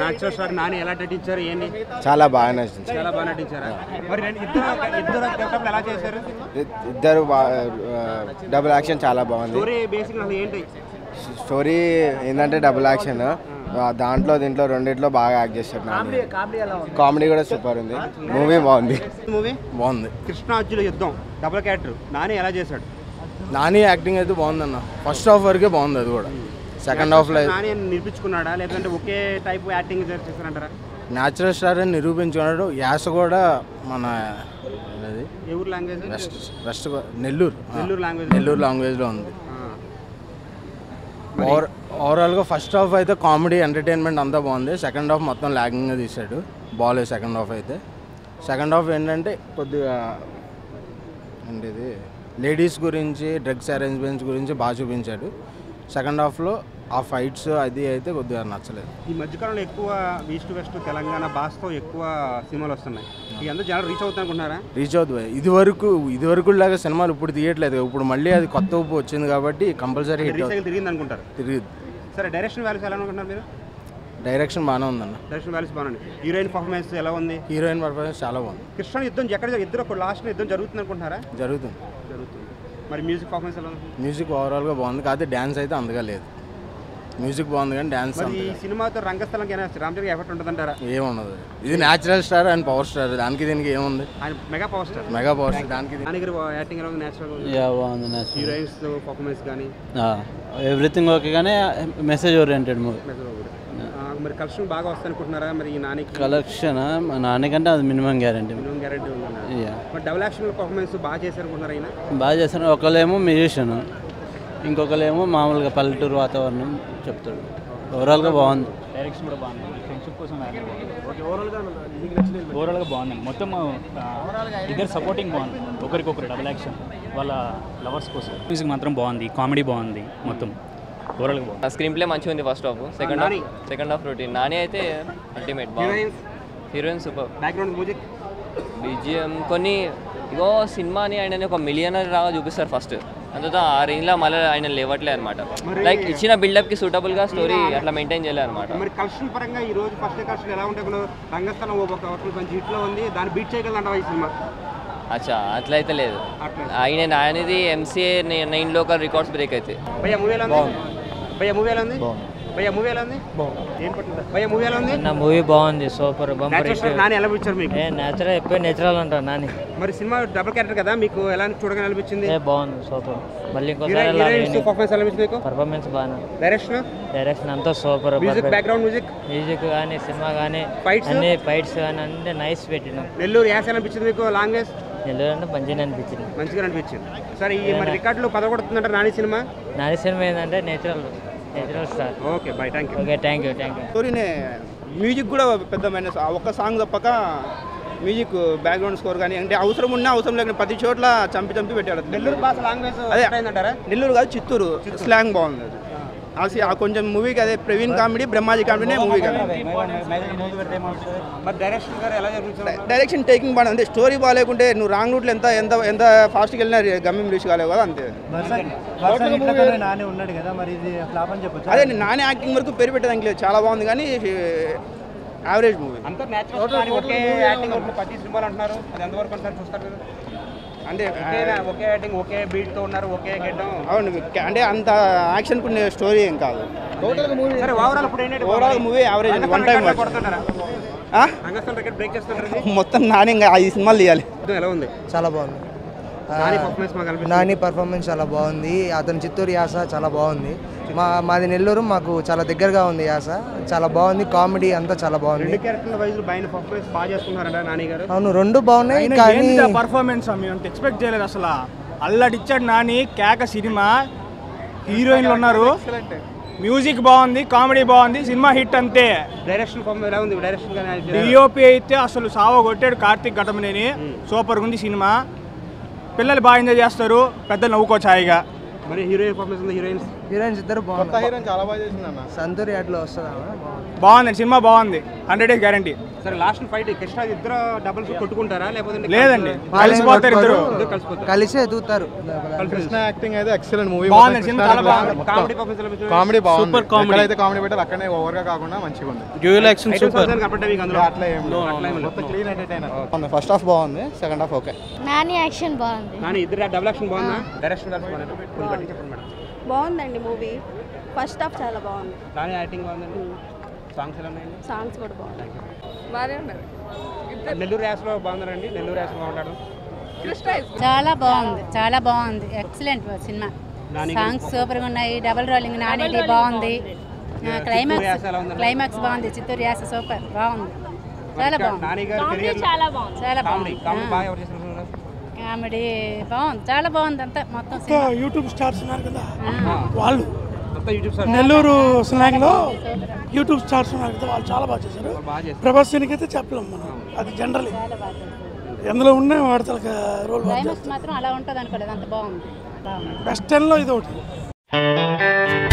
Natural star Nani ఎలా నటించారు ఏంటి చాలా బాగా నచ్చింది చాలా బాగా నటించారా మరి రెండు ఇద్దరు ఇద్దరు గెటప్లు ఎలా చేశారు ఇ- ఇద్దరు డబుల్ యాక్షన్ చాలా బాగుంది స్టోరీ బేసిక్ అసలు ఏంటి స్టోరీ ఏంటంటే డబుల్ యాక్షన్ దాంట్లో దీంట్లో రెండిట్లో బాగా యాక్ట్ చేశాడు నాని కామెడీ కూడా సూపర్ ఉంది మూవీ బాగుంది మూవీ బాగుంది కృష్ణార్జున యుద్ధం డబుల్ క్యారెక్టర్ నాని ఎలా చేశాడు నాని యాక్టింగ్ అయితే బాగుందన్న ఫస్ట్ హాఫ్ వరకే బాగుంది అది కూడా సెకండ్ హాఫ్లో నాని నిరూపించుకున్నాడా లేదంటే ఒకే టైప్ యాక్టింగ్ చేస్తారంటారా న్యాచురల్ స్టార్ అని నిరూపించుకున్నాడు యాస కూడా మన అది ఏ ఊరు లాంగ్వేజ్ వెస్ట్ వెస్ట్ నెల్లూరు ఆ, నెల్లూరు లాంగ్వేజ్ నెల్లూరు లాంగ్వేజ్లో ఉంది ఓవర్ ఓవరాల్గా ఫస్ట్ హాఫ్ అయితే కామెడీ ఎంటర్టైన్మెంట్ అంతా బాగుంది సెకండ్ హాఫ్ మొత్తం లాగింగ్గా తీశాడు బాగాలేదు సెకండ్ హాఫ్ అయితే సెకండ్ హాఫ్ ఏంటంటే కొద్దిగా ఏంటిది లేడీస్ గురించి డ్రగ్స్ అరేంజ్మెంట్స్ గురించి బాగా చూపించాడు సెకండ్ హాఫ్లో ఆ ఫైట్స్ అది అయితే కొద్దిగా నచ్చలేదు ఈ మధ్యకాలంలో ఎక్కువ ఈస్ట్ వెస్ట్ తెలంగాణ భాషతో ఎక్కువ సినిమాలు వస్తున్నాయి ఈ అందరూ జనాలు రీచ్ అవుతాయి అనుకుంటున్నారా రీచ్ అవుతుంది ఇది వరకు ఇది వరకు లాగా సినిమాలు ఇప్పుడు తీయట్లేదు ఇప్పుడు మళ్ళీ అది కొత్త ఉప్పు వచ్చింది కాబట్టి కంపల్సరీ హిట్ అవుతుంది రీసైకిల్ తిరిగింది అనుకుంటారు తిరిగి సరే డైరెక్షన్ వాల్యూస్ ఎలా అనుకుంటున్నారు మీరు డైరెక్షన్ బాగానే ఉందన్న డైరెక్షన్ వాల్యూస్ బాగుంది హీరోయిన్ పర్ఫార్మెన్స్ ఎలా ఉంది హీరోయిన్ పర్ఫార్మెన్స్ చాలా బాగుంది కృష్ణ యుద్ధం ఎక్కడ జరు- ఇద్దరు ఒక లాస్ట్ యుద్ధం జరుగుతుంది అనుకుంటున్నారా జరుగుతుంది జరుగుతుంది మరి మ్యూజిక్ పర్ఫార్మెన్స్ ఎలా ఉంది మ్యూజిక్ ఓవరాల్గా బాగుంది కాకపోతే డ్యాన్స్ అయితే అందుగా లేదు మ్యూజిక్ బాగుంది కానీ డ్యాన్స్ మరి ఈ అంతగా సినిమాతో రంగస్థలంకి ఏమైనా రామ్ చరణ్ ఎఫెక్ట్ ఉంటుందంటారా ఏముండదు ఇది natural star and power star దానికి దీనికి ఏముంది ఆయన mega power star mega power star దానికి దీనికి- దాని దగ్గర యాక్టింగ్ ఎలా ఉంది నేచురల్ యా బాగుంది నేచురల్ హీరోయిన్స్ పర్ఫార్మెన్స్ కానీ ఎవ్రీథింగ్ ఓకే కానీ మెసేజ్ ఓరియంటెడ్ మూవీ మరి కలెక్షన్ బాగా వస్తాయి అనుకుంటున్నారా మరి ఈ నానికి కలెక్షన్ నాన్నకంటే అది మినిమం గ్యారంటీ మినిమం గ్యారెంటీ ఉందన్నారు యా మరి డబుల్ యాక్షన్ పర్ఫార్మెన్స్ బాగా చేశారు అనుకుంటున్నారా ఈయన బాగా చేస్తాను ఒకళ్ళేమో మ్యూజిషియన్ ఇంకొకళ్ళేమో మామూలుగా పల్లెటూరు వాతావరణం చెప్తాడు ఓవరాల్గా బాగుంది డైరెక్షన్ కూడా బాగుంది ఫ్రెండ్షిప్ కోసం ఓవరాల్గా బాగుంది మొత్తం ఆ, ఇద్దరు సపోర్టింగ్ బాగుంది ఒకరికొకరు డబుల్ యాక్షన్ వాళ్ళ లవర్స్ కోసం మ్యూజిక్ మాత్రం బాగుంది కామెడీ బాగుంది మొత్తం ఓవరాల్గా బాగుంది స్క్రీన్ ప్లే మంచిగా ఉంది first half second half second half routine Nani అయితే అల్టిమేట్ బాగుంది heroines heroine super background music BGM కొన్ని ఇగో సినిమాని ఆయన ఒక మిలియనర్ రాగా చూపిస్తారు ఫస్ట్ అంతతో ఆ రేంజ్లో మళ్ళీ ఆయన లేవట్లే అనమాట లైక్ ఇచ్చిన బిల్డప్కి సూటబుల్గా స్టోరీ అట్లా మెయింటైన్ చేయలేదు అనమాట మరి కలెక్షన్ పరంగా ఈ రోజు ఫస్ట్ కలెక్షన్ ఎలా ఉంటాయి ఇప్పుడు రంగస్థలం ఒక ఒకటి మంచి హిట్లో ఉంది దాన్ని బీట్ చేయగలంటావా ఈ సినిమా అచ్చా అట్లా అయితే లేదు అట్లా ఆయన ఆయనది MCA nine local records break అయితే భయ్యా మూవీ ఎలా ఉంది భయ్యా మూవీ ఎలా ఉంది భయ్యా మూవీ ఎలా ఉంది ఏం పట్టిందా భయ్యా మూవీ ఎలా ఉంది నా మూవీ బాగుంది super bumper Natural star Nani ఎలా పిలిచారు మీకు ఏ నేచురల్ ఎప్పుడు నేచురల్ అంటారు నాని మరి సినిమా డబుల్ క్యారెక్టర్ కదా మీకు ఎలా చూడగానే అనిపించింది ఏ బాగుంది సూపర్ మళ్ళీ ఇంకోసారి హీరోయిన్స్ పర్ఫార్మెన్స్ ఎలా అనిపించింది మీకు పర్ఫార్మెన్స్ బాగా డైరెక్షన్ డైరెక్షన్ అంతా super music background music music కానీ సినిమా కానీ Fights? అన్ని ఫైట్స్ కానీ అన్ని నైస్ పెట్టినాం నెల్లూరు యాస అనిపించింది మీకు లాంగ్వేజ్ నెల్లూరు అంటే మంచిగా అనిపించింది మంచిగా అనిపించింది సరే ఈ మరి రికార్డులో పదకొడుతుందంటారు నాని సినిమా నాని సినిమా ఏంటంటే natural natural star okay bye thank you okay thank you thank you స్టోరీనే మ్యూజిక్ కూడా పెద్ద మైనస్ ఆ ఒక్క సాంగ్ తప్పక మ్యూజిక్ బ్యాక్గ్రౌండ్ స్కోర్ కానీ అంటే అవసరం ఉన్నా అవసరం లేకుండా ప్రతి చోట్ల చంపి చంపి పెట్టాడు నెల్లూరు భాష లాంగ్వేజ్ అదే. అయిందంటారా నెల్లూరు కాదు చిత్తూరు స్లాంగ్ బాగుంది అది. ఆ సి- ఆ కొంచెం మూవీకి అదే ప్రవీణ్ కామెడీ బ్రహ్మాజీ కామెడీనే మూవీ కాదు మరి డైరెక్షన్ గారు ఎలా జరుగుతుంది డైరెక్షన్ టేకింగ్ బాగుంది అంటే స్టోరీ బాగాలేకుంటే నువ్వు రాంగ్ రూట్లో ఎంత ఎంత ఎంత ఫాస్ట్కి వెళ్ళినా గమ్యం రీచ్ కాలేవు కదా అంతే నాని ఉన్నాడు కదా మరి ఇది ఫ్లాప్ అని చెప్పొచ్చు అదే నాని యాక్టింగ్ వరకు పేరు పెట్టడానికి లేదు చాలా బాగుంది కానీ యావరేజ్ మూవీ అంతా నేచురల్ ఒకే యాక్టింగ్ ప్రతి సినిమాలు అంటున్నారు అది ఎంతవరకు అంటారు చూస్తారు మీరు అంటే ఒకే ఒకే యాక్టింగ్ ఒకే బీట్ తో ఉన్నారు ఒకే గెడ్డం అవును అంటే అంత యాక్షన్ కొన్ని స్టోరీ ఏం కాదు సరే ఓవరాల్ ఇప్పుడు ఏంటంటే overall movie average one time కొడుతుంటారా రంగస్థలం రికార్డ్ బ్రేక్ చేస్తుంటారు మొత్తం నాని ఇంకా ఐదు సినిమాలు తీయాలి ఎలా ఉంది చాలా బాగుంది నాని పర్ఫార్మెన్స్ మాకు అనిపిస్తుంది నాని పర్ఫార్మెన్స్ చాలా బాగుంది అతని చిత్తూరు యాస చాలా బాగుంది మా మాది నెల్లూరు మాకు చాలా దగ్గరగా ఉంది యాస చాలా బాగుంది కామెడీ అంతా చాలా బాగుంది రెండు క్యారెక్టర్ల వైజ్ బయట పర్ఫార్మెన్స్ బాగా చేసుకున్నారంట నాని గారు అవును రెండు బాగున్నాయి కానీ పర్ఫార్మెన్స్ మేము అంత ఎక్స్పెక్ట్ చేయలేదు అసలు అల్లడిచ్చాడు నాని కేక సినిమా హీరోయిన్లు ఉన్నారు మ్యూజిక్ బాగుంది కామెడీ బాగుంది సినిమా హిట్ అంతే డైరెక్షన్ పర్ఫార్మెన్స్ ఎలా ఉంది డైరెక్షన్ కానీ డిఓపి అయితే అసలు సావ కొట్టాడు కార్తీక్ ఘటమనేని సూపర్ ఉంది సినిమా పిల్లలు బాగా ఎంజాయ్ చేస్తారు పెద్దలు నవ్వుకోవచ్చు హాయిగా మరి హీరోయిన్ పర్ఫార్మెన్స్ ఉంది హీరోయిన్స్ హీరోయిన్స్ ఇద్దరు బాగున్నారు హీరోయిన్ చాలా బాగా చేసింది అన్న సంతూరి అట్లా వస్తుందా బాగుంది బాగుందండి సినిమా బాగుంది హండ్రెడ్ డేస్ గ్యారంటీ సరే లాస్ట్ ఫైట్ కృష్ణ ఇద్దరు డబుల్స్ కొట్టుకుంటారా లేకపోతే లేదండి కలిసిపోతారు ఇద్దరు ఇద్దరు కలిసిపోతారు కలిసి ఎదుగుతారు కృష్ణ యాక్టింగ్ అయితే ఎక్సలెంట్ మూవీ బాగుంది, సినిమా చాలా బాగుంది. కామెడీ పర్ఫార్మెన్స్ కామెడీ బాగుంది Super comedy. ఎక్కడైతే కామెడీ పెట్టారు అక్కడనే ఓవర్ గా కాకుండా మంచిగా ఉంది డ్యూయల్ యాక్షన్ సూపర్ కనపడ్డా మీకు అందులో అట్లా ఏం లేదు. అట్లా ఏం లేదు. మొత్తం క్లీన్ ఎంటర్టైనర్ ఫస్ట్ హాఫ్ బాగుంది second half okay Nani action బాగుంది కానీ ఇద్దరు డబుల్ యాక్షన్ బాగుందా డైరెక్షన్ కలిసి బాగుందా కొంచెం బట్టి చెప్పండి మేడం బాగుందండి మూవీ ఫస్ట్ హాఫ్ చాలా బాగుంది దాని యాక్టింగ్ బాగుందండి సాంగ్స్ ఎలా ఉన్నాయండి సాంగ్స్ కూడా బాగున్నాయి బాగానే ఉన్నారు నెల్లూరు యాసలో బాగున్నారండి నెల్లూరు యాసలో బాగుంటాడు చాలా బాగుంది చాలా బాగుంది ఎక్సలెంట్ సినిమా నాని సాంగ్స్ సూపర్గా ఉన్నాయి డబుల్ రోలింగ్ నానేటి బాగుంది యాస క్లైమాక్స్ ఎలా ఉందండి? క్లైమాక్స్ బాగుంది చిత్తూరు యాస సూపర్ బాగుంది చాలా బాగుంది నాని గారి కెరియర్ చాలా బాగుంది చాలా కామెడీ బాగుంది కామెడీ బాగా ఎవరు చేశారు కామెడీ బాగుంది చాలా బాగుంది అంతా మొత్తం సినిమా యూట్యూబ్ స్టార్స్ ఉన్నారు కదా ఆ. వాళ్ళు మొత్తం యూట్యూబ్ సార్ నెల్లూరు స్లాంగ్లో యూట్యూబ్ స్టార్స్ ఉన్నారు కదా వాళ్ళు చాలా బాగా చేశారు బాగా చేశారు ప్రభాస్ దీనికి అయితే చెప్పలేము మనం అది జనరలీ ఎందులో ఉన్న వాడతలకి రోల్ బాగా క్లైమాక్స్ మాత్రం అలా ఉంటుంది అనుకోలేదు అంత బాగుంది బాగుంది బెస్ట్ టెన్లో ఇది ఒకటి